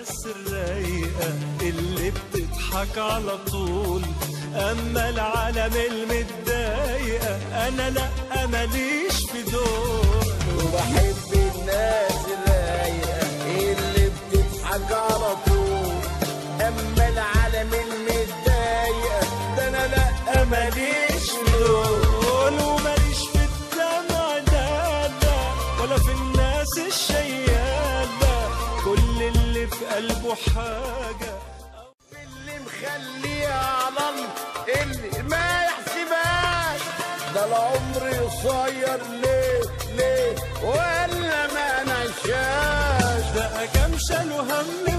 الناس الرايقة اللي بتضحك على طول أما العالم المتضايقة أنا لأ ماليش في دول وبحب الناس الرايقة اللي بتضحك على طول أما العالم المتضايقة ده أنا لأ ماليش في دول وماليش في الدمع ده لا ولا في الناس الشيالة كل اللي في قلبه حاجة اللي مخليها على الله اللي ما يحسبهاش ده العمر قصير ليه ليه ولا ما نشاش بقى كام شالوا هم